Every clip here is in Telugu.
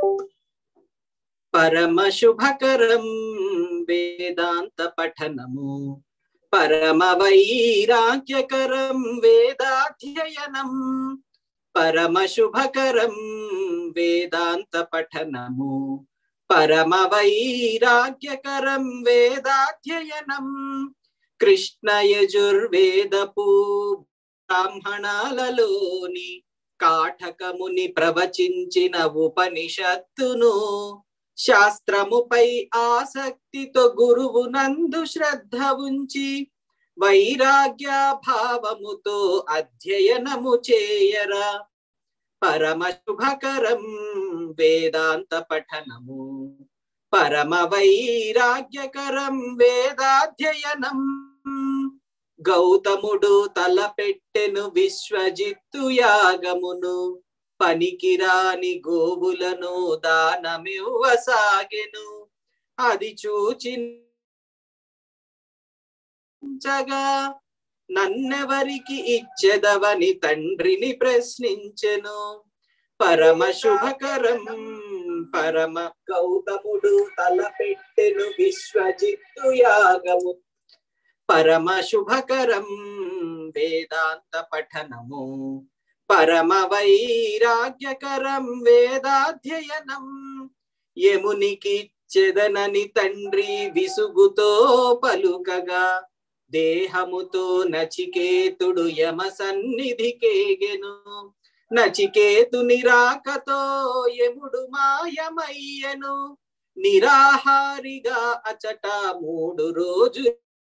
పరమ శుభకరం వేదాంత పఠనము పరమ వైరాగ్యకరం వేదాధ్యయనం పరమ శుభకరం వేదాంత పఠనము పరమ వైరాగ్యకరం వేదాధ్యయనం కృష్ణ యజుర్వేదపు బ్రాహ్మణాలలోని కాఠకముని ప్రవచించిన ఉపనిషత్తును శాస్త్రముపై ఆసక్తితో గురువు నందు శ్రద్ధ ఉంచి వైరాగ్య భావముతో అధ్యయనము చేయరా పరమ శుభకరం వేదాంత పఠనము పరమ వైరాగ్యకరం వేదాధ్యయనం గౌతముడు తలపెట్టెను విశ్వజిత్తు యాగమును పనికిరాని గోవులను దానమివ్వసాగెను అది చూచి చగా నన్నెవరికి ఇచ్చెదవని తండ్రిని ప్రశ్నించెను పరమ శుభకరం పరమ గౌతముడు తలపెట్టెను విశ్వజిత్తు యాగము పరమ శుభకరం వేదాంత పఠనము పరమ వైరాగ్యకరం వేదాధ్యయనం యమునికి చెదనని తండ్రి విసుగుతో పలుకగా దేహముతో నచికేతుడు యమ సన్నిధికేగెను నచికేతుని రాకతో యముడు మాయమయ్యను నిరాహారిగా అచట మూడు రోజు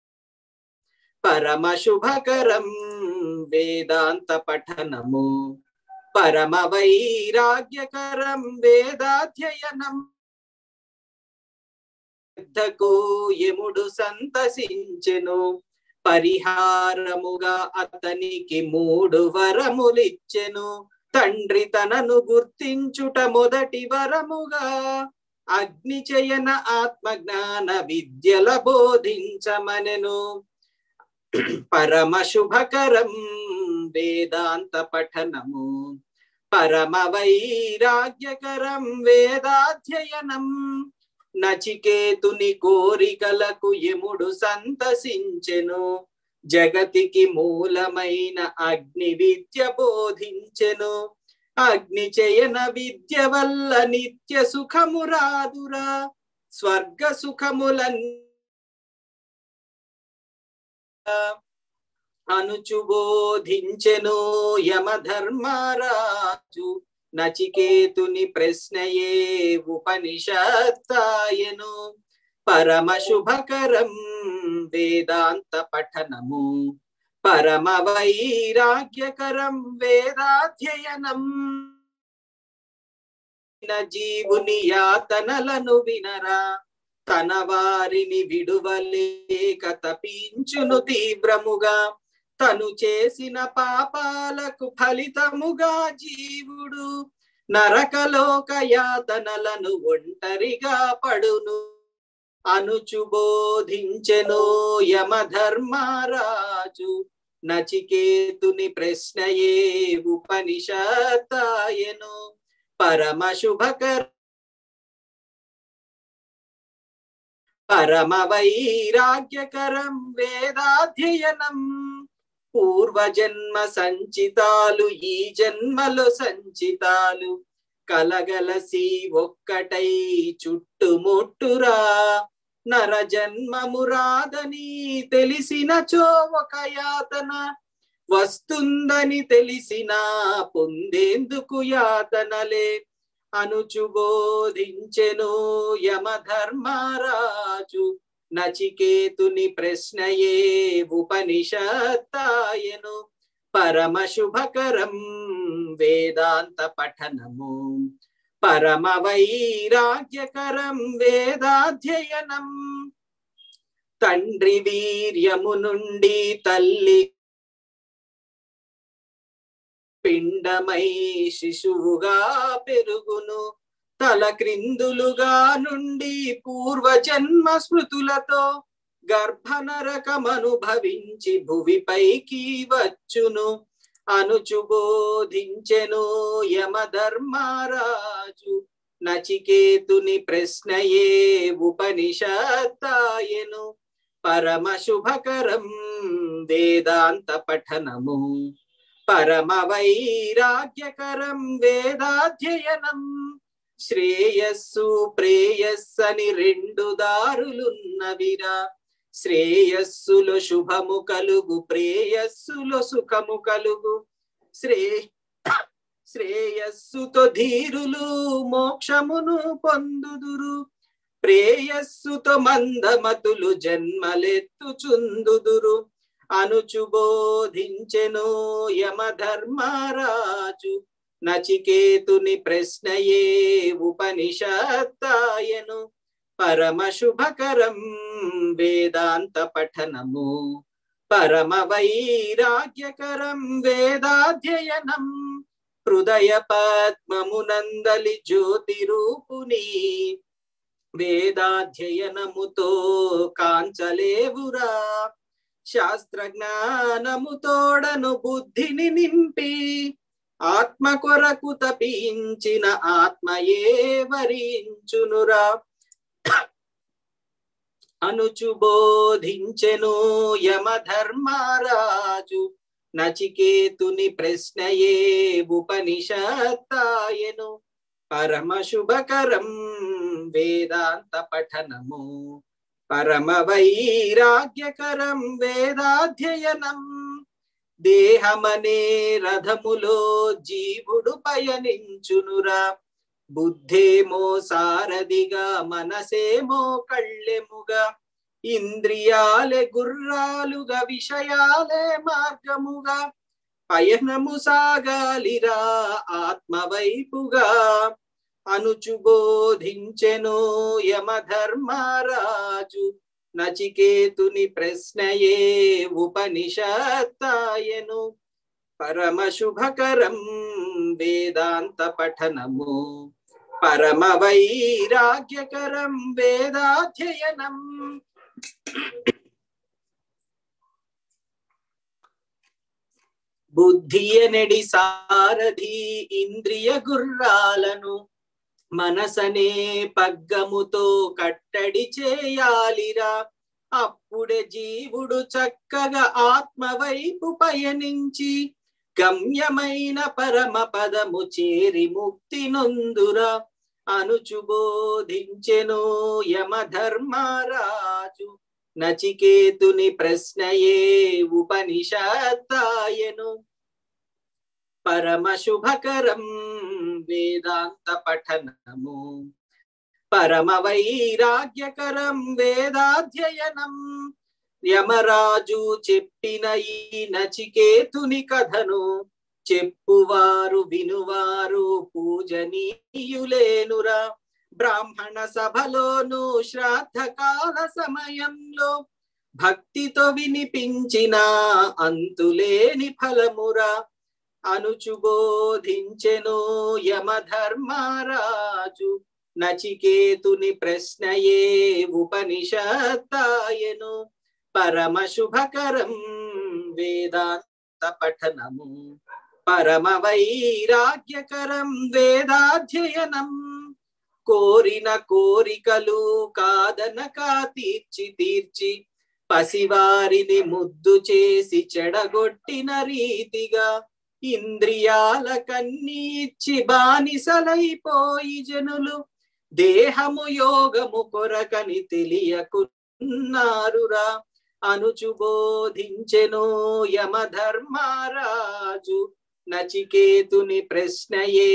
పరమ శుభకరం వేదాంత పఠనము పరమ వైరాగ్యకరం వేదాధ్యయనం శ్రద్ధకు యముడు సంతసించెను పరిహారముగా అతనికి మూడు వరములిచ్చెను తండ్రి తనను గుర్తించుట మొదటి వరముగా అగ్నిచయన ఆత్మజ్ఞాన విద్యల బోధించమనెను పరమ శుభకరం వేదాంత పఠనము పరమ వైరాగ్యకరం వేదాధ్యయనం నచికేతుని కోరికలకు యముడు సంతసించెను జగతికి మూలమైన అగ్ని విద్య బోధించెను అగ్ని చయన విద్య వల్ల నిత్య సుఖము రాదురా స్వర్గ సుఖములన్నీ అనుచుబోధించెను యమధర్మరాజు నచికేతుని ప్రశ్నయే ఉపనిషత్తాయను పరమ శుభకరం వేదాంత పఠనము పరమ వైరాగ్యకరం వేదాధ్యయనం జీవుని యాతనలను వినరా తన వారిని విడువలేక తపించును తీవ్రముగా తను చేసిన పాపాలకు ఫలితముగా జీవుడు నరకలోక యాతనలను ఒంటరిగా పడును అనుచుబోధించెను యమధర్మరాజు నచికేతుని ప్రశ్నయే ఉపనిషత్తాయను పరమ శుభకర పరమ వైరాగ్యకరం వేదాధ్యయనం పూర్వజన్మ సంచితాలు ఈ జన్మలో సంచితాలు కలగలసి ఒక్కటై చుట్టుముట్టురా నర జన్మమురాదని తెలిసిన చో ఒక యాతన వస్తుందని తెలిసిన పొందేందుకు యాతనలే అనుచుబోధించెను యమధర్మరాజు నచికేతుని ప్రశ్నయే ఉపనిషత్తాయను పరమ శుభకరం వేదాంత పఠనము పరమ వైరాగ్యకరం వేదాధ్యయనం తండ్రి వీర్యము నుండి తల్లి పిండమై శిశువుగా పెరుగును తల క్రిందులుగా నుండి పూర్వజన్మ స్మృతులతో గర్భనరకమనుభవించి భువిపైకి వచ్చును అనుచుబోధించెను యమధర్మరాజు నచికేతుని ప్రశ్నయే ఉపనిషత్తాయను పరమ శుభకరం వేదాంత పఠనము పరమ వైరాగ్యకరం వేదాధ్యయనం శ్రేయస్సు ప్రేయస్సని రెండు దారులున్నవిరా శ్రేయస్సులో శుభము కలుగు ప్రేయస్సులో సుఖము కలుగు శ్రే శ్రేయస్సుతో ధీరులు మోక్షమును పొందుదురు ప్రేయస్సుతో మందమతులు జన్మలెత్తుచుందుదురు అనుచుబోధించెను యమధర్మరాజు నచికేతుని ప్రశ్నయే ఉపనిషత్తాయను పరమ శుభకరం వేదాంత పఠనము పరమ వైరాగ్యకరం వేదాధ్యయనం హృదయ పద్మమునందలి జ్యోతి రూపుని వేదాధ్యయనముతో కాంచలేవురా శాస్త్ర జ్ఞానముతోడను బుద్ధిని నింపి ఆత్మ కొరకు తపించిన ఆత్మయే వరించునురా అనుచుబోధించెను యమధర్మరాజు నచికేతుని ప్రశ్నయే ఉపనిషత్తాయను పరమ శుభకరం వేదాంత పఠనము పరమ వైరాగ్యకరం వేదాధ్యయనం దేహమనే రథములో జీవుడు పయనించునురా బుద్ధేమో సారథిగా మనసేమో కళ్ళెముగా ఇంద్రియాలే గుర్రాలుగా విషయాలే మార్గముగా పయనము సాగాలిరా ఆత్మ వైపుగా అనుచుబోధించెను యమధర్మరాజు నచికేతుని ప్రశ్నయే ఉపనిషత్తాయను పరమ శుభకరం వేదాంత పఠనము పరమ వైరాగ్యకరం వేదాధ్యయనం బుద్ధియనెడి సారథి ఇంద్రియ గుర్రాలను మనసనే పగ్గముతో కట్టడి చేయాలిరా అప్పుడే జీవుడు చక్కగా ఆత్మ వైపు పయనించి గమ్యమైన పరమ పదము చేరి ముక్తి నొందురా అనుచుబోధించెను యమధర్మరాజు నచికేతుని ప్రశ్నయే ఉపనిషత్తాయను పరమ శుభకరం వేదాంత పఠనము పరమ వైరాగ్యకరం వేదాధ్యయనం యమరాజు చెప్పిన ఈ నచికేతుని కథను చెప్పువారు వినువారు పూజనీయులేనురా బ్రాహ్మణ సభలోను శ్రాద్ధ కాల సమయంలో భక్తితో వినిపించిన అంతులేని ఫలమురా అనుచుబోధించెను యమధర్మరాజు నచికేతుని ప్రశ్నయే ఉపనిషత్తాయను పరమ శుభకరం వేదాంత పఠనము పరమ వైరాగ్యకరం వేదాధ్యయనం కోరిన కోరికలు కాదనక తీర్చి తీర్చి పసివారిని ముద్దు చేసి చెడగొట్టిన రీతిగా ఇంద్రియాల కన్నీచ్చి బానిసలైపోయి జనులు దేహము యోగము కొరకని తెలియకున్నారురా అనుచుబోధించెను యమధర్మరాజు నచికేతుని ప్రశ్నయే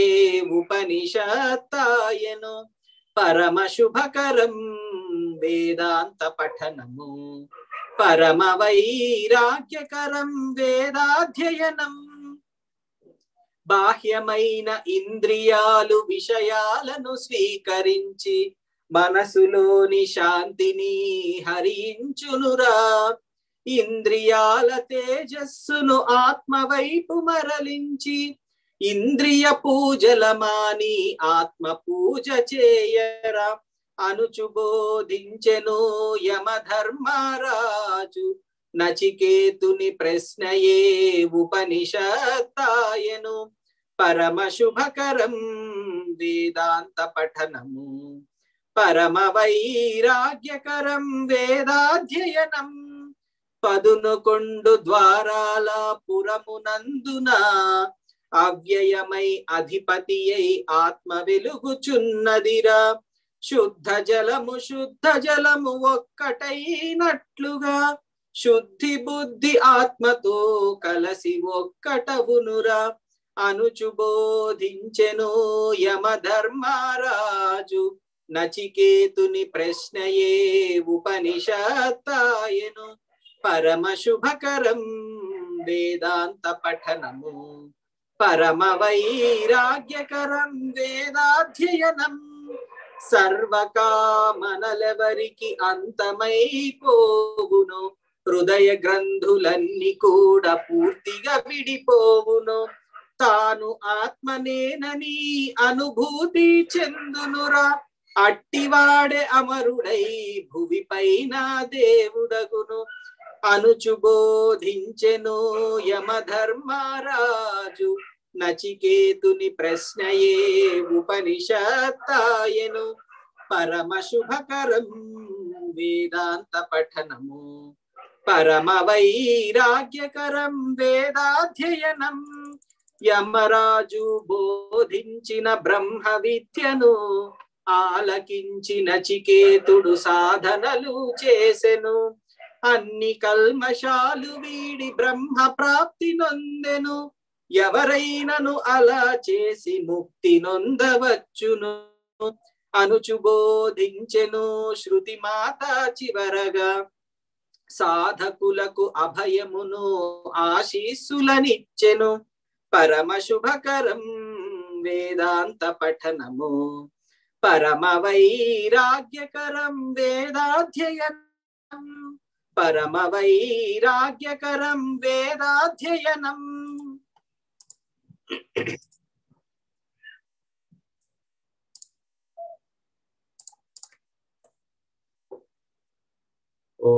ఉపనిషత్తాయను పరమ శుభకరం వేదాంత పఠనము పరమ వైరాగ్యకరం వేదాధ్యయనం బాహ్యమైన ఇంద్రియాలు విషయాలను స్వీకరించి మనసులోని శాంతిని హరించునురా ఇంద్రియాల తేజస్సును ఆత్మ వైపు మరలించి ఇంద్రియ పూజల మాని ఆత్మ పూజ చేయరా అనుచుబోధించెను యమధర్మరాజు నచికేతుని ప్రశ్నయే ఉపనిషత్తాయను పరమ శుభకరం వేదాంత పఠనము పరమ వైరాగ్యకరం వేదాధ్యయనం పదునుకొండు ద్వారాల పురమునందున అవ్యయమై అధిపతి అయి ఆత్మ వెలుగుచున్నదిరా శుద్ధ జలము శుద్ధ జలము ఒక్కటైనట్లుగా శుద్ధి బుద్ధి ఆత్మతో కలసి ఒక్కటవునురా అనుచుబోధించెను యమధర్మరాజు నచికేతుని ప్రశ్నయే ఉపనిషత్తాయను పరమ శుభకరం వేదాంత పఠనము పరమ వైరాగ్యకరం వేదాధ్యయనం సర్వకామనలెవరికి అంతమైపోవును హృదయ గ్రంథులన్నీ కూడా పూర్తిగా విడిపోవును తాను ఆత్మనేనని అనుభూతి చెందునురా అట్టివాడే అమరుడై భువిపైన దేవుడగును అనుచుబోధించెను యమధర్మరాజు నచికేతుని ప్రశ్నయే ఉపనిషత్తాయను పరమ శుభకరం వేదాంత పఠనము పరమ వైరాగ్యకరం వేదాధ్యయనం యమరాజు బోధించిన బ్రహ్మ విద్యను ఆలకించి నచికేతుడు సాధనలు చేసెను అన్ని కల్మషాలు వీడి బ్రహ్మ ప్రాప్తి నొందెను ఎవరైనను అలా చేసి ముక్తి నొందవచ్చును అనుచుబోధించెను శృతి మాత చివరగా సాధకులకు అభయమును ఆశీస్సులనిచ్చెను పరమ శుభకరం వేదాంత పఠనము పరమ వైరాగ్యకరం వేదాధ్యయనం పరమ వైరాగ్యకరం వేదాధ్యయనం ఓ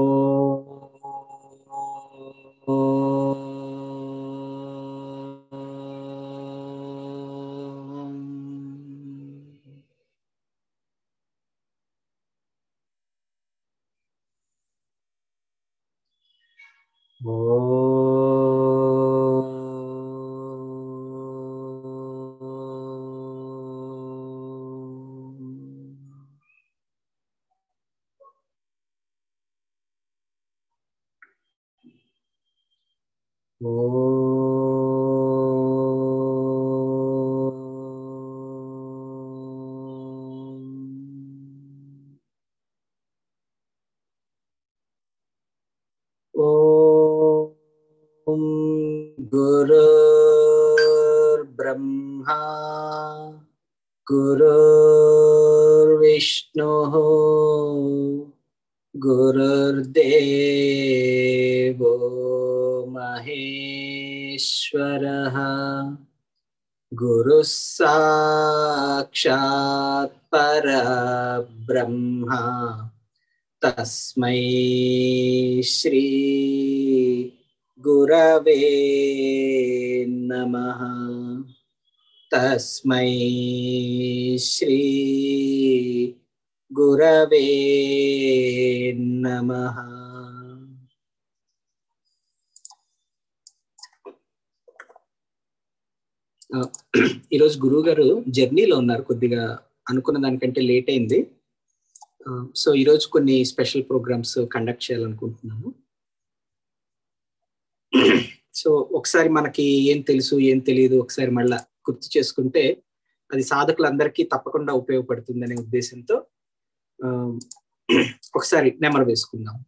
ॐ गुरुर्ब्रह्मा गुरुर्विष्णुः गुरुर्देवो महेश्वरः गुरुः साक्षात् परब्रह्मा तस्मै श्री गुरवे नमः तस्मै श्री गुरवे नमः ఆ, ఈరోజు గురువు గారు జర్నీలో ఉన్నారు కొద్దిగా అనుకున్న దానికంటే లేట్ అయింది ఆ, సో ఈరోజు కొన్ని స్పెషల్ ప్రోగ్రామ్స్ కండక్ట్ చేయాలనుకుంటున్నాము సో ఒకసారి మనకి ఏం తెలుసు ఏం తెలియదు ఒకసారి మళ్ళా గుర్తు చేసుకుంటే అది సాధకులందరికీ తప్పకుండా ఉపయోగపడుతుందనే ఉద్దేశంతో ఆ, ఒకసారి నెమరు వేసుకుందాం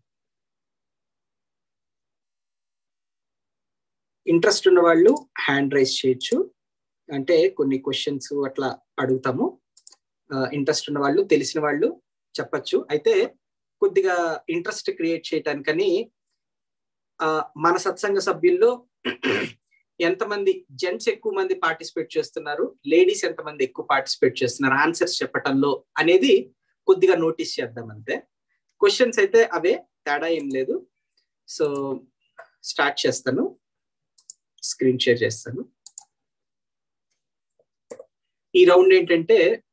ఇంట్రెస్ట్ ఉన్న వాళ్ళు హ్యాండ్ రైజ్ చేయొచ్చు అంటే కొన్ని క్వశ్చన్స్ అట్లా అడుగుతాము ఇంట్రెస్ట్ ఉన్న వాళ్ళు తెలిసిన వాళ్ళు చెప్పచ్చు అయితే కొద్దిగా ఇంట్రెస్ట్ క్రియేట్ చేయటానికని ఆ, మన సత్సంగ సభ్యుల్లో ఎంతమంది జెంట్స్ ఎక్కువ మంది పార్టిసిపేట్ చేస్తున్నారు లేడీస్ ఎంతమంది ఎక్కువ పార్టిసిపేట్ చేస్తున్నారు ఆన్సర్స్ చెప్పటంలో అనేది కొద్దిగా నోటీస్ చేద్దాం అంతే క్వశ్చన్స్ అయితే అవే తేడా ఏం లేదు సో స్టార్ట్ చేస్తాను స్క్రీన్ షేర్ చేస్తాను ఈ రౌండ్ ఏంటంటే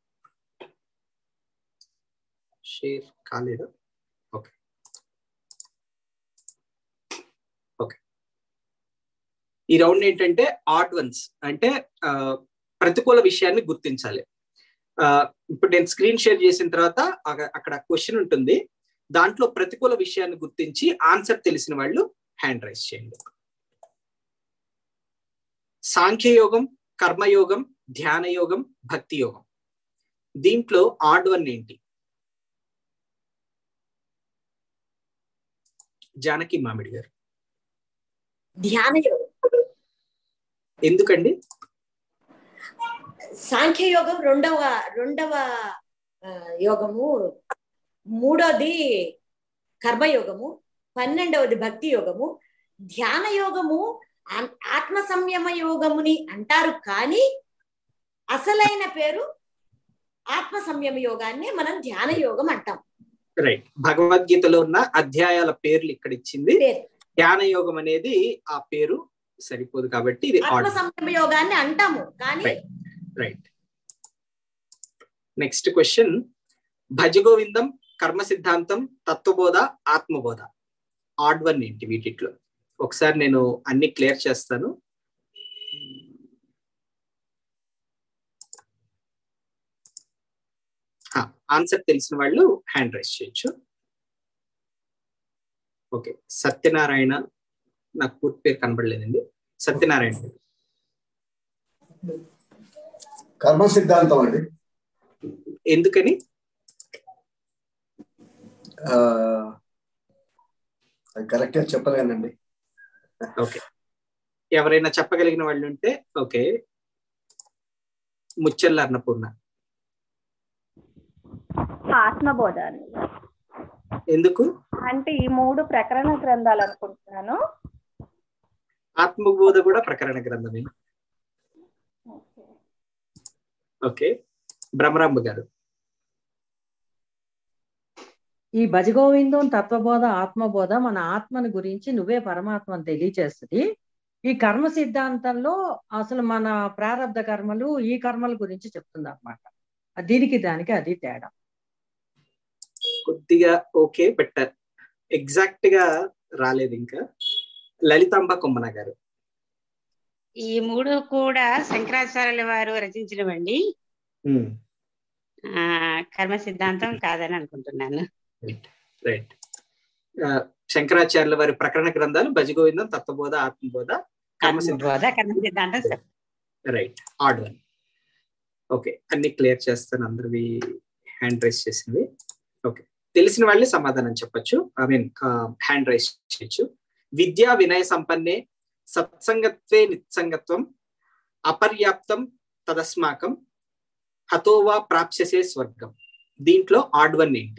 షేర్ కాలేదు ఓకే ఓకే ఈ రౌండ్ ఏంటంటే ఆట్ వన్స్ అంటే ప్రతికూల విషయాన్ని గుర్తించాలి ఇప్పుడు నేను స్క్రీన్ షేర్ చేసిన తర్వాత అక్కడ క్వశ్చన్ ఉంటుంది దాంట్లో ప్రతికూల విషయాన్ని గుర్తించి ఆన్సర్ తెలిసిన వాళ్ళు హ్యాండ్ రైస్ చేయండి సాంఖ్యయోగం కర్మయోగం ధ్యాన యోగం భక్తి యోగం దీంట్లో ఆడ్ వన్ ఏంటి జానకి మామిడి గారు ధ్యాన యోగం ఎందుకండి సాంఖ్యయోగం రెండవ రెండవ యోగము మూడోది కర్మయోగము పన్నెండవది భక్తి యోగము ధ్యాన యోగము ఆత్మ సంయమ యోగముని అంటారు కానీ అసలైన పేరు ఆత్మ సంయమ యోగాన్ని మనం ధ్యాన యోగం అంటాం రైట్ భగవద్గీతలో ఉన్న అధ్యాయాల పేర్లు ఇక్కడ ఇచ్చింది ధ్యాన యోగం అనేది ఆ పేరు సరిపోదు కాబట్టి ఇది ఆత్మ సంయమ యోగాన్ని అంటాము కానీ రైట్ నెక్స్ట్ క్వశ్చన్ భజగోవిందం కర్మ సిద్ధాంతం తత్వబోధ ఆత్మబోధ ఆడ్ వన్ ఏంటి వీటిట్లో ఒకసారి నేను అన్ని క్లియర్ చేస్తాను ఆన్సర్ తెలిసిన వాళ్ళు హ్యాండ్ రైస్ చేయొచ్చు ఓకే సత్యనారాయణ నాకు పూర్తి పేరు కనబడలేదండి సత్యనారాయణ కర్మ సిద్ధాంతం అండి ఎందుకని కరెక్ట్ గా చెప్పలేనండి ఓకే ఎవరైనా చెప్పగలిగిన వాళ్ళు ఉంటే ఓకే ముచ్చల్ల అన్నపూర్ణ ఆత్మబోధ ఎందుకు అంటే ఈ మూడు ప్రకరణ గ్రంథాలు అనుకుంటున్నాను ఆత్మబోధ కూడా ప్రకరణ గ్రంథమే ఓకే బ్రహ్మరాంబ గారు ఈ భజగోవిందం తత్వబోధ ఆత్మబోధ మన ఆత్మని గురించి నువ్వే పరమాత్మని తెలియచేస్తుంది ఈ కర్మ సిద్ధాంతంలో అసలు మన ప్రారంధ కర్మలు ఈ కర్మల గురించి చెప్తుంది అనమాట దీనికి దానికి అది తేడా కొద్దిగా ఓకే బట్ ఎగ్జాక్ట్ గా రాలేదు ఇంకా లలితాంబ కొమ్మన గారు ఈ మూడు కూడా శంకరాచార్యుల వారు రచించినవండి ఆ కర్మ సిద్ధాంతం కాదని అనుకుంటున్నాను రైట్ శంకరాచార్యుల వారి ప్రకరణ గ్రంథాలు భజగోవిందం తత్వబోధ ఆత్మబోధ కర్మ సిద్ధాంతం కర్మ సిద్ధాంతం రైట్ ఆడ్ వన్ ఓకే అన్ని క్లియర్ చేస్తాను అందరివి హ్యాండ్ రైస్ చేసింది ఓకే తెలిసిన వాళ్ళే సమాధానం చెప్పొచ్చు ఐ మీన్ హ్యాండ్ రైస్ చేయొచ్చు విద్యా వినయ సంపన్నే సత్సంగత్వే నిత్సంగత్వం అపర్యాప్తం తదస్మాకం హతోవా ప్రాప్స్యసే స్వర్గం దీంట్లో ఆడ్ వన్ ఏంటి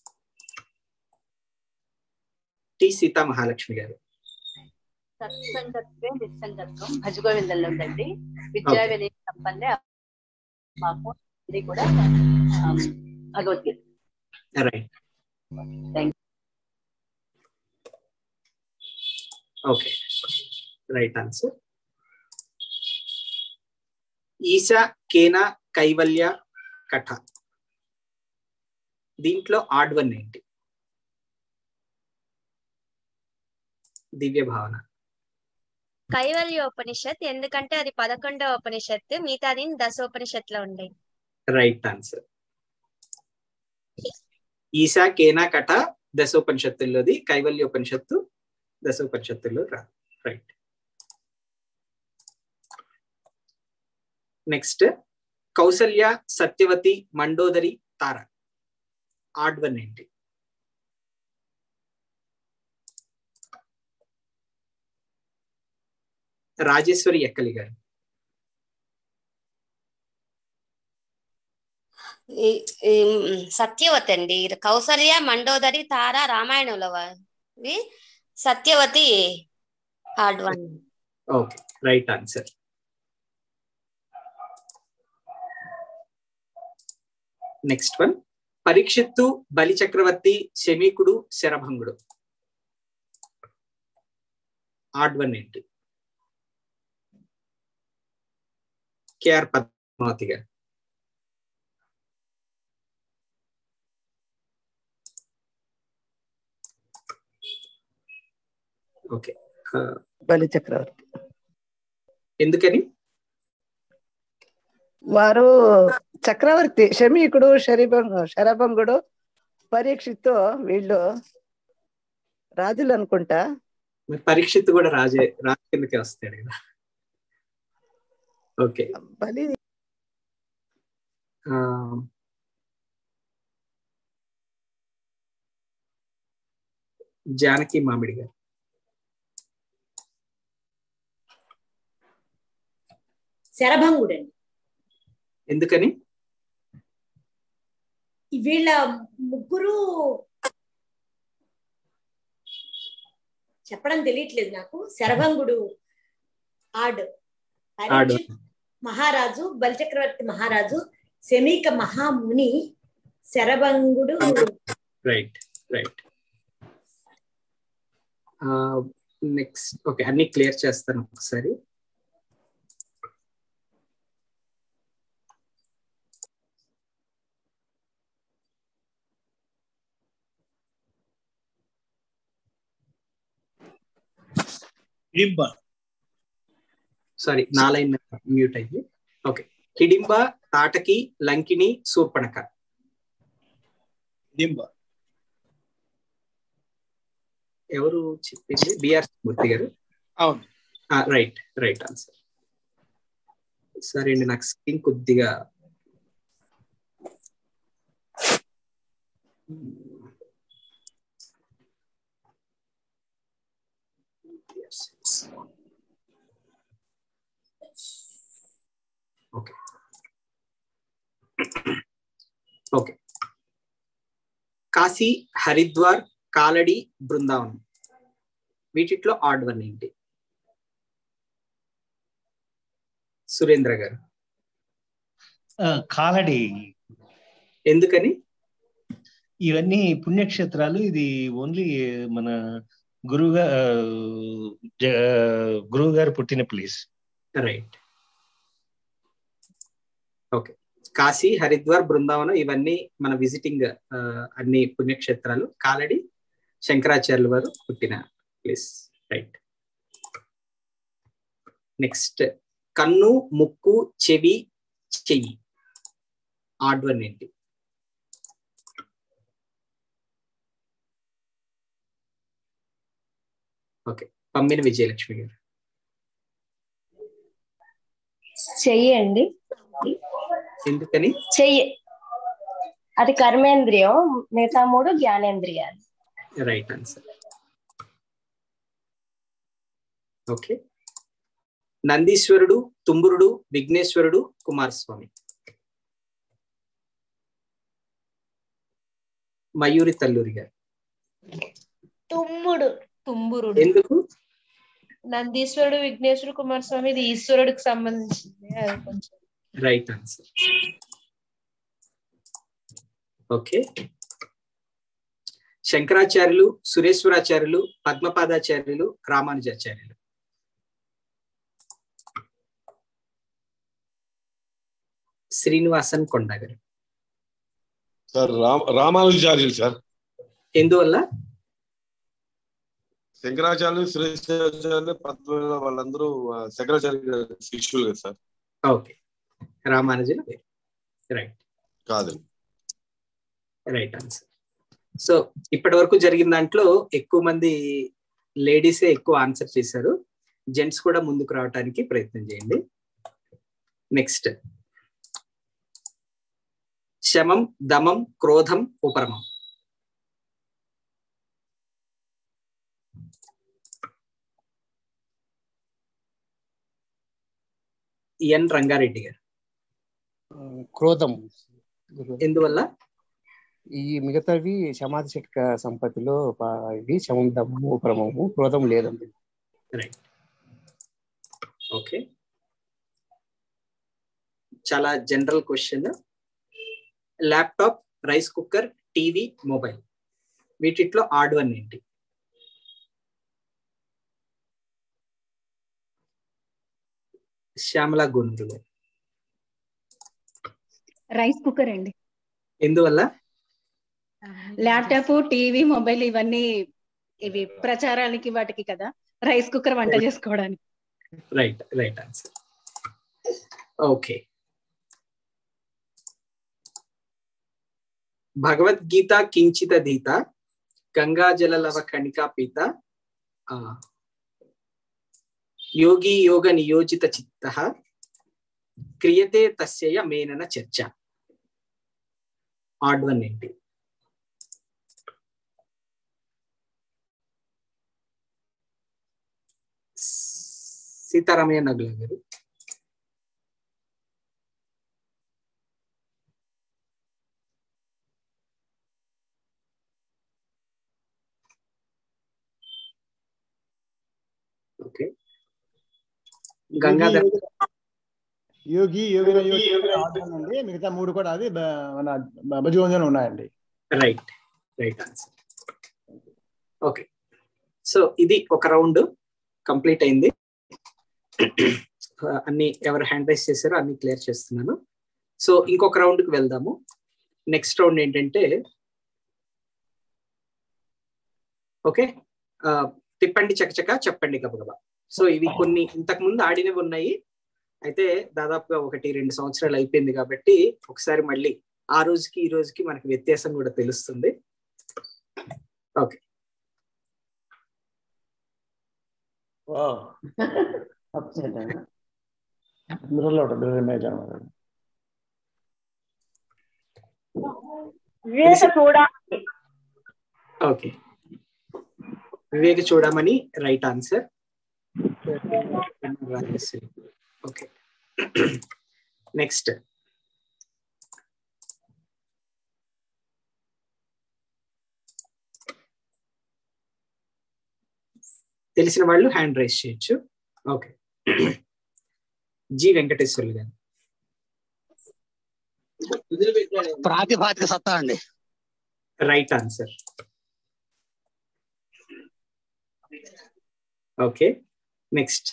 టి సీతా మహాలక్ష్మి గారు సత్సంగత్వే నిస్సంగత్వం భజగోవిందంలో ఉందండి విద్యా వినయ సంపన్నే మాకు ఇది కూడా Bhagavad Gita right okay right answer Isha Kena కైవల్య కథ దీంట్లో ఆడ్ వన్ ఏంటి దివ్య భావన కైవల్య ఉపనిషత్ ఎందుకంటే అది పదకొండవ ఉపనిషత్తు మిగతాది దశోపనిషత్ లో ఉండే రైట్ ఆన్సర్ ఈశా కేనా కట దశోపనిషత్తుల్లోది కైవల్య ఉపనిషత్తు దశోపనిషత్తుల్లో రా right next Kausalya Satyavati Mandodari Tara odd one ఏంటి రాజేశ్వరి ఎక్కలి గారు సత్యవతి అండి కౌసల్య మండోదరి తార రామాయణంలో Satyavati hard one okay right answer next one Parikshit Bali Chakravarti శమీకుడు శరభంగుడు ఆడ్ వన్ ఏంటి కేఆర్ పద్మావతి గారు ఓకే బలి చక్రవర్తి ఎందుకని వారు చక్రవర్తి శమీకుడు శరీభంగు శరభంగుడు పరీక్షిత్తు వీళ్ళు రాజులు అనుకుంటా మరి పరీక్షిత్ కూడా రాజే రాజు కిందకే వస్తాడు కదా ఓకే బలి ఆ, జానకి మామిడి గారు శరభంగుడండి ఎందుకని వీళ్ళ ముగ్గురు చెప్పడం తెలియట్లేదు నాకు శరభంగుడు ఆడ్ ఆడు పరీక్షిత్ మహారాజు బలిచక్రవర్తి మహారాజు శమీక మహాముని శరభంగుడు రైట్ రైట్ నెక్స్ట్ ఓకే అన్ని క్లియర్ చేస్తాను ఒకసారి హిడింబ సారీ నా లైన్ మ్యూట్ అయింది ఓకే హిడింబ తాటకి లంకిని శూర్పణక హిడింబ ఎవరు చెప్పింది బిఆర్ మూర్తి గారు అవును రైట్ రైట్ ఆన్సర్ సరే అండి నాకు స్క్రీన్ కొద్దిగా ఓకే ఓకే కాశీ హరిద్వార్ కాలడి బృందావనం వీటిట్లో ఆడ్ వన్ ఏంటి సురేంద్ర గారు ఆ, కాలడి ఎందుకని ఇవన్నీ పుణ్యక్షేత్రాలు ఇది ఓన్లీ మన గురువుగా గురువు గారు పుట్టిన place right okay Kashi Haridwar Brindavanam ఇవన్నీ మన విజిటింగ్ అన్ని పుణ్యక్షేత్రాలు కాలడి శంకరాచార్యుల వారు పుట్టిన ప్లేస్ రైట్ నెక్స్ట్ కన్ను ముక్కు చెవి చెయ్యి ఆడ్ వన్ ఏంటి ఓకే పంపిన విజయలక్ష్మి గారు చెయ్యండి ఎందుకని చెయ్యి అది కర్మేంద్రియం మిగతా మూడు జ్ఞానేంద్రియాలు రైట్ ఆన్సర్ ఓకే నందీశ్వరుడు తుంబురుడు విఘ్నేశ్వరుడు కుమారస్వామి మయూరి తల్లూరి గారు తుమ్ముడు తుంబురుడు ఎందుకు నందీశ్వరుడు విఘ్నేశ్వరుడు కుమారస్వామి ఇది ఈశ్వరుడికి సంబంధించింది అది కొంచెం రైట్ ఆన్సర్ ఓకే శంకరాచార్యులు సురేశ్వరాచార్యులు పద్మపాదాచార్యులు రామానుజాచార్యులు శ్రీనివాసన్ కొండ గారు సార్ రామ రామానుజాచార్యులు సార్ ఎందువల్ల శంకరాచార్యులు సురేశాచార్యులు పద్మ వాళ్ళందరూ ఆ, శంకరాచార్య గారి శిష్యులు కదా సార్ ఓకే రామానుజులు రైట్ కాదు రైట్ ఆన్సర్ సో ఇప్పటి వరకు జరిగిన దాంట్లో ఎక్కువ మంది లేడీసే ఎక్కువ ఆన్సర్ చేశారు జెంట్స్ కూడా ముందుకు రావడానికి ప్రయత్నం చేయండి నెక్స్ట్ శమం దమం క్రోధం ఉపరమం ఎన్ రంగారెడ్డి గారు క్రోధం ఎందువల్ల ఈ మిగతావి సమాధి శక్త సంపత్తిలో పా- ఇది శమంతము ప్రమము క్రోధం లేదండి రైట్ ఓకే చాలా general question laptop rice cooker TV mobile వీటిట్లో ఆడ్ వన్ ఏంటి శ్యామల గొంతులు రైస్ కుక్కర్ అండి ఎందువల్ల ల్యాప్టాప్ టీవీ మొబైల్ ఇవన్నీ ఇవి ప్రచారానికి వాటికి కదా రైస్ కుక్కర్ వంట చేసుకోవడానికి right right answer okay Bhagavad Gita కించిత దీత గంగా జలలవ కణికా పీత ఆ, యోగి యోగ నియోజిత చిత్త క్రియతే తస్యయ మేనన చర్చ ఆడ్ వన్ ఏంటి సీతారామయ్య నగుల గారు ఓకే గంగాధర్ యోగి యోగిన యోగి యోగిన ఆర్డర్ అండి మిగతా మూడు కూడా అది బ- మన భజగోంజన ఉన్నాయండి right right answer okay so ఇది ఒక రౌండ్ కంప్లీట్ అయింది అన్ని ఎవరు హ్యాండ్ రైస్ చేశారో అన్ని క్లియర్ చేస్తున్నాను సో ఇంకొక రౌండ్ కి వెళ్దాము నెక్స్ట్ రౌండ్ ఏంటంటే ఓకే తిప్పండి చకచక చెప్పండి గబగబా సో ఇవి కొన్ని ఇంతకు ముందు ఆడినవి ఉన్నాయి అయితే దాదాపుగా ఒకటి రెండు సంవత్సరాలు అయిపోయింది కాబట్టి ఒకసారి మళ్ళీ ఆ రోజుకి ఈ రోజుకి మనకి వ్యత్యాసం కూడా తెలుస్తుంది ఓకే మిర్రర్లో ఉంటుంది ఇమేజ్ అనమాట వివేక చూడా ఓకే వివేక్ చూడమని రైట్ ఆన్సర్ ఓకే నెక్స్ట్ తెలిసిన వాళ్ళు హ్యాండ్ రైస్ చేయొచ్చు ఓకే జి వెంకటేశ్వర్లు గారు ప్రాతిభాతిక సత్తా అండి right answer okay next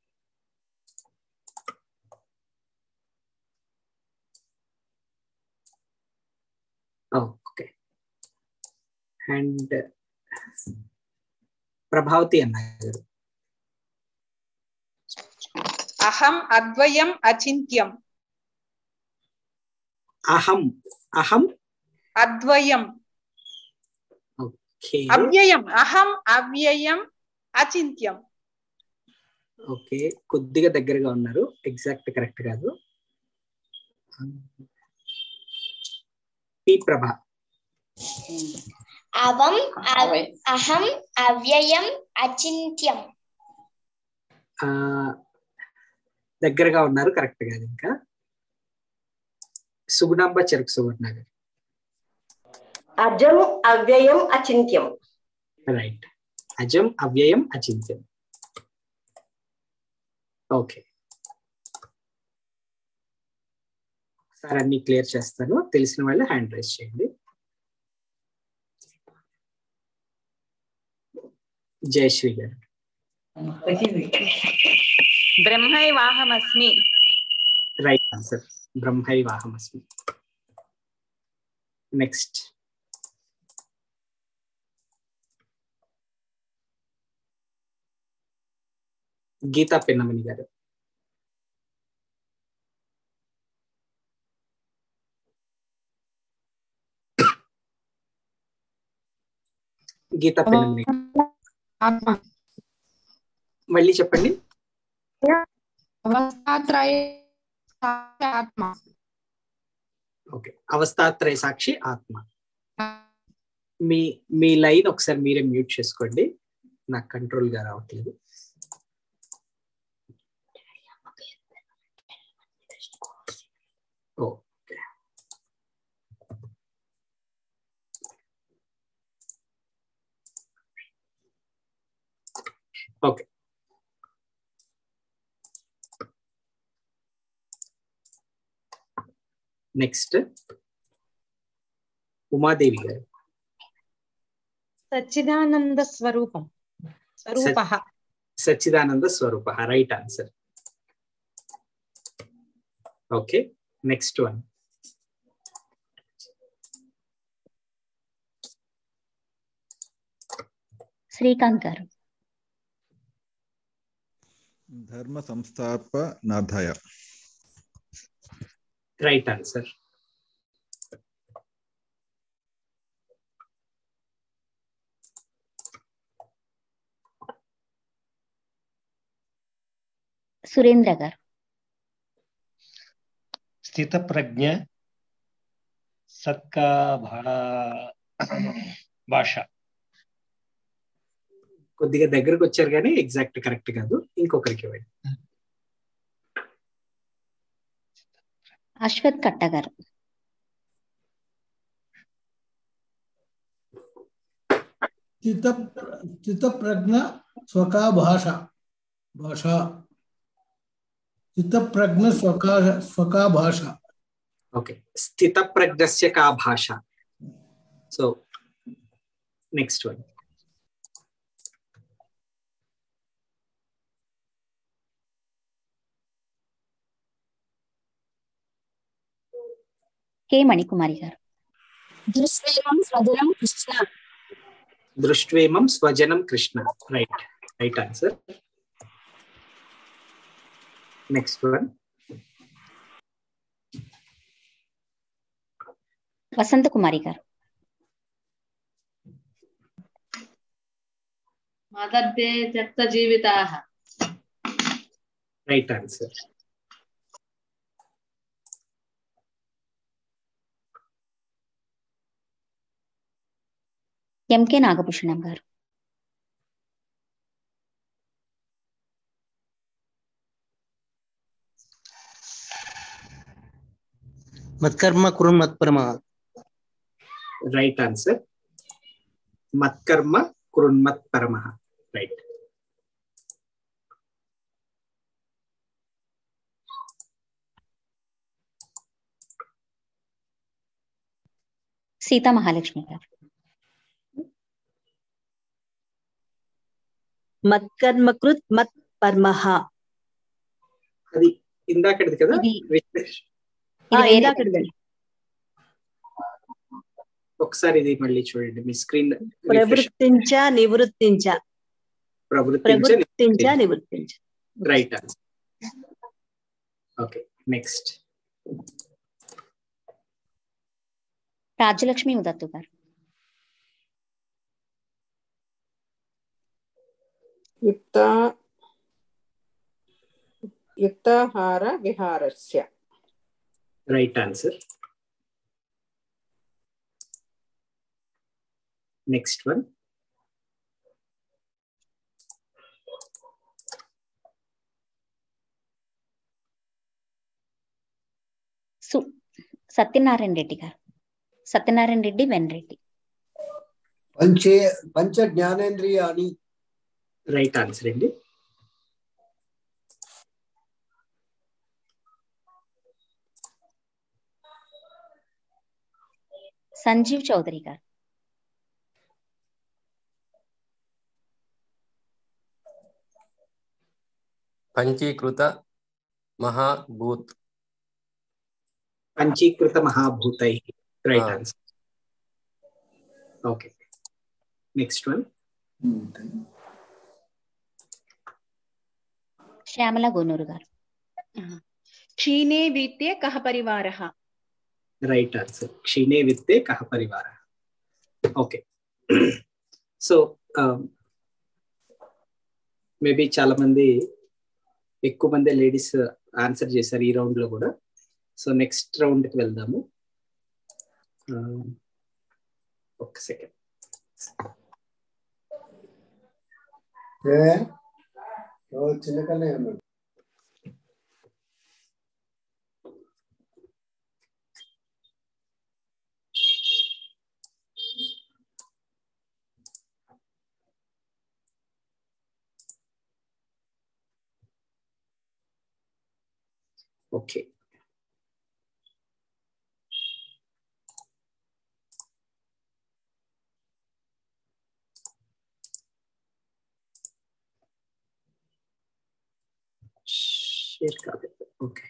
okay and Prabhavati అన్నారు అహం అద్వయం అచింత్యం అహం అహం అద్వయం ఓకే అవ్యయం అహం అవ్యయం అచింత్యం ఓకే కొద్దిగా దగ్గరగా ఉన్నారు ఎగ్జాక్ట్ కరెక్ట్ కాదు పి ప్రభ అవం అవ్- అహం అవ్యయం అచింత్యం ఆ, దగ్గరగా ఉన్నారు కరెక్ట్ కాదు ఇంకా సుగుణాంబ చెరుకు సువర్ణ గారు అజం అవ్యయం అచింత్యం రైట్ అజం అవ్యయం అచింత్యం ఓకే ఒకసారి అన్ని క్లియర్ చేస్తాను తెలిసిన వాళ్ళు హ్యాండ్ రైస్ చేయండి జయశ్రీ గారు బ్రహ్మైవాహమస్మి రైట్ ఆన్సర్ బ్రహ్మైవాహమస్మి నెక్స్ట్ గీతా పిన్నమణి గారు గీతా పిన్నమణి మళ్ళీ చెప్పండి ఆత్మ ఓకే అవస్థాత్రయ సాక్షి ఆత్మ మీ మీ లైన్ ఒకసారి మీరే మ్యూట్ చేసుకోండి నాకు కంట్రోల్ గా రావట్లేదు ఓకే ఓకే నెక్స్ట్ ఉమాదేవి గారు సచ్చిదానంద స్వరూపం స్వరూప సచ్చిదానంద స్వరూప right answer okay next one Srikanth గారు ధర్మ సంస్థాపనార్థాయ రైట్ ఆన్సర్ సురేంద్ర గారు స్థిత ప్రజ్ఞ సత్కా భా- భాష కొద్దిగా దగ్గరకు వచ్చారు కానీ ఎగ్జాక్ట్ కరెక్ట్ కాదు ఇంకొకరికి ఇవ్వండి అశ్వత్ కట్ట గారు స్థిత స్థితప్రజ్ఞ స్వకా భాష భాష స్థితప్రజ్ఞ స్వకా స్వకా భాష ఓకే స్థిత ప్రజ్ఞస్య కా భాష so next one K Manikumari గారు దుష్ప్రేమం స్వజనం కృష్ణ దృష్ట్వేమం స్వజనం Krishna right right answer next one Vasantha Kumari గారు మదర్తే త్యక్త జీవితాః రైట్ ఆన్సర్ ఎంకే నాగభూషణం గారు మత్కర్మ కురు మత్పరమ రైట్ ఆన్సర్ మత్కర్మ కృన్మత్ పరమ రైట్ సీతా మహాలక్ష్మి గారు మత్కర్మకృత్ మత్ పర్మః అది ఇందాకటిది కదా విశ్లేష్ ఆ, ఇందాకటిదండి ఒకసారి ఇది మళ్ళీ చూడండి మీ స్క్రీన్ ప్రవృత్తించ నివృత్తించ ప్రవృత్తించ ప్రవృత్తించ నివృత్తించ right answer okay next Rajyalakshmi ఉదత్తు గారు యుక్త యుక్తాహార విహారస్య రైట్ ఆన్సర్ నెక్స్ట్ వన్ సు సత్యనారాయణ రెడ్డి గారు సత్యనారాయణ రెడ్డి వెన్రెడ్డి పంచే పంచ జ్ఞానేంద్రియాని రైట్ ఆన్సర్ అండి సంజీవ్ చౌదరి గారు పంచీకృత మహాభూత్ పంచీకృత మహాభూతై right answer okay next one Shyamala Gonuru గారు క్షీణే విత్తే కహ పరివార రైట్ ఆన్సర్ క్షీణే విత్తే కహ పరివార ఓకే సో మేబీ చాలా మంది ఎక్కువ మంది లేడీస్ ఆన్సర్ చేశారు ఈ రౌండ్ లో కూడా సో నెక్స్ట్ రౌండ్ కి వెళ్దాము Uh, ఒక్క సెకండ్ ఏ ఓ చిన్న కన్నా ఉన్నాడు ఓకే షేర్ కాదు ఓకే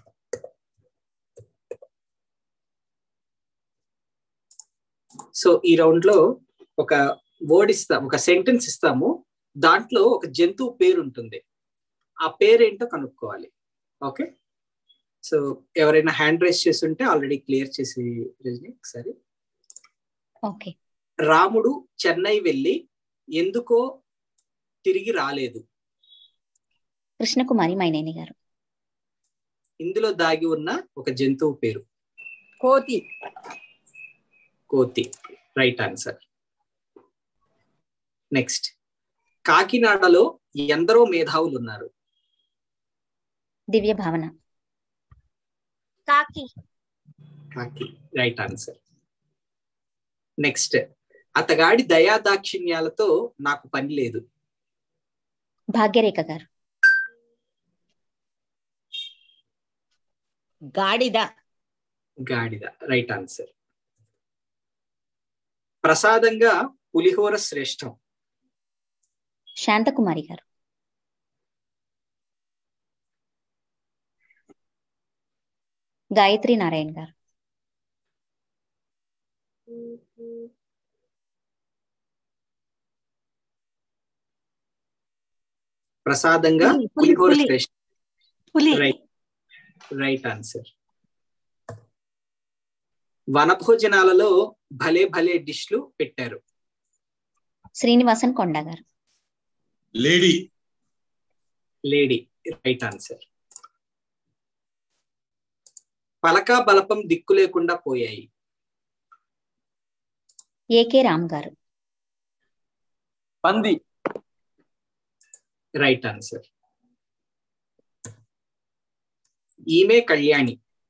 సో ఈ రౌండ్ లో ఒక వర్డ్ ఇస్తాం ఒక సెంటెన్స్ ఇస్తాము దాంట్లో ఒక జంతువు పేరు ఉంటుంది ఆ పేరేంటో కనుక్కోవాలి ఓకే సో ఎవరైనా హ్యాండ్ రైస్ చేస్తుంటే ఆల్రెడీ క్లియర్ చేసి రజని ఒకసారి ఓకే రాముడు చెన్నై వెళ్ళి ఎందుకో తిరిగి రాలేదు కృష్ణకుమారి మైనేని గారు ఇందులో దాగి ఉన్న ఒక జంతువు పేరు కోతి కోతి రైట్ ఆన్సర్ నెక్స్ట్ కాకినాడలో ఎందరో మేధావులు ఉన్నారు దివ్య భావన కాకి కాకి రైట్ ఆన్సర్ నెక్స్ట్ అతగాడి దయా దాక్షిణ్యాలతో నాకు పని లేదు భాగ్యరేఖ గారు గాడిద గాడిద రైట్ ఆన్సర్ ప్రసాదంగా పులిహోర శ్రేష్టం శాంతకుమారి గారు గాయత్రి నారాయణ గారు ప్రసాదంగా పులి, పులి, పులిహోర పులి. శ్రేష్టం పులి రైట్ రైట్ ఆన్సర్ వనభోజనాలలో భలే భలే డిష్లు పెట్టారు శ్రీనివాసన్ కొండ గారు లేడీ లేడీ రైట్ ఆన్సర్ పలక బలపం దిక్కు లేకుండా పోయాయి ఏకే రామ్ గారు పంది రైట్ ఆన్సర్ ఈమె కళ్యాణి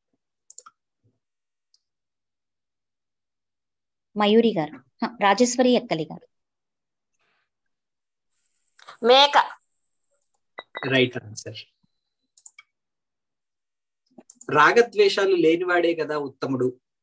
మయూరి గారు హ, రాజేశ్వరి ఎక్కలి గారు మేక రైట్ ఆన్సర్ రాగద్వేషాలు లేనివాడే కదా ఉత్తముడు